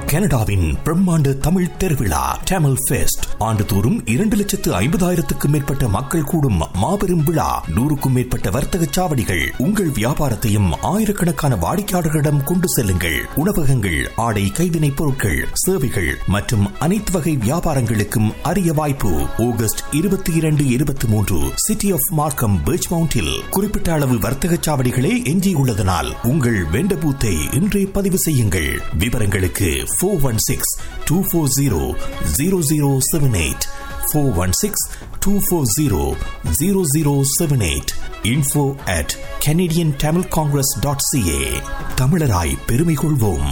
கனடாவின் பிரம்மாண்ட தமிழ் திருவிழா டேமல் ஃபெஸ்ட் ஆண்டுதோறும் இரண்டு லட்சத்து ஐம்பதாயிரத்துக்கும் மேற்பட்ட மக்கள் கூடும் மாபெரும் விழா நூறுக்கும் மேற்பட்ட வர்த்தக சாவடிகள் உங்கள் வியாபாரத்தையும் ஆயிரக்கணக்கான வாடிக்கையாளர்களிடம் கொண்டு செல்லுங்கள் உணவகங்கள் ஆடை கைவினைப் பொருட்கள் சேவைகள் மற்றும் அனைத்து வகை வியாபாரங்களுக்கும் அரிய வாய்ப்பு ஆகஸ்ட் இருபத்தி இரண்டு இருபத்தி மூன்று சிட்டி ஆஃப் மார்க்கம் பீச் மவுண்டில் குறிப்பிட்ட அளவு வர்த்தக சாவடிகளே எஞ்சியுள்ளதனால் உங்கள் வெண்ட பூத்தை இன்றே பதிவு செய்யுங்கள் விவரங்களுக்கு four one six two four zero zero zero seven eight four one six two four zero zero zero seven eight info at Canadian Tamil congress dot CA தமிழராய் பெருமை கொள்வோம்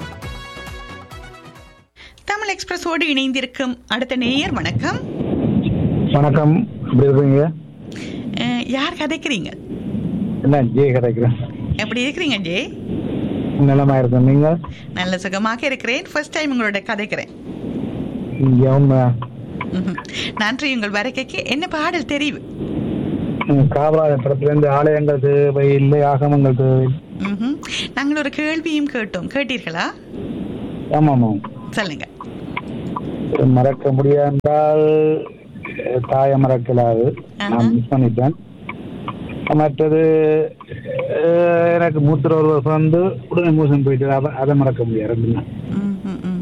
தமிழ் எக்ஸ்பிரஸோடு இணைந்திருக்கும் அடுத்த நேயர் வணக்கம் வணக்கம் எப்படி இருக்கீங்க அஹ், யார் கதைக்கிறீங்க என்ன ஜே கிடைக்கிறேன் எப்படி இருக்கிறீங்க ஜே நிலமா இருக்கேன் நீங்க நல்ல சுகமாக இருக்கிறேன் ஃபர்ஸ்ட் டைம் உங்களோட கதைக்கிறேன் இங்க உண்மை ம்ஹும். நன்றி உங்கள் வருகைக்கு என்ன பாடல் தெரிவு ம், காவலாளர் படத்துல இருந்து ஆலயங்கள் தேவை இல்லை ஆகமங்கள் தேவை ம்ஹும். நாங்கள் ஒரு கேள்வியும் கேட்டோம் கேட்டீர்களா ஆமா ஆமா சொல்லுங்க மறக்க முடியாதால் தாயை மறக்கலாது நான் ஆஹா. மிஸ் பண்ணிட்டேன் மற்றது அஹ், எனக்கு மூத்திர ஒரு வருஷம் வந்து உடனே மோசம் போயிட்டு அதை அதை மறக்க முடியாது ரெண்டுமே ம்ஹும், ம்.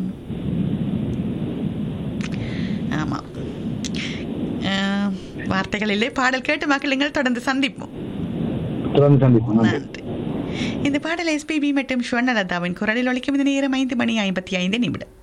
ஆமாம் அஹ், வார்த்தைகள் இல்லை பாடல் கேட்டு மக்களுங்கள் தொடர்ந்து சந்திப்போம் தொடர்ந்து சந்திப்போம் நன்றி நன்றி இந்த பாடல் எஸ்பிபி மற்றும் ஸ்வர்ணலதாவின் குரலில் ஒழிக்கும் இந்த நேரம் ஐந்து மணி ஐம்பத்தி ஐந்து நிமிடம்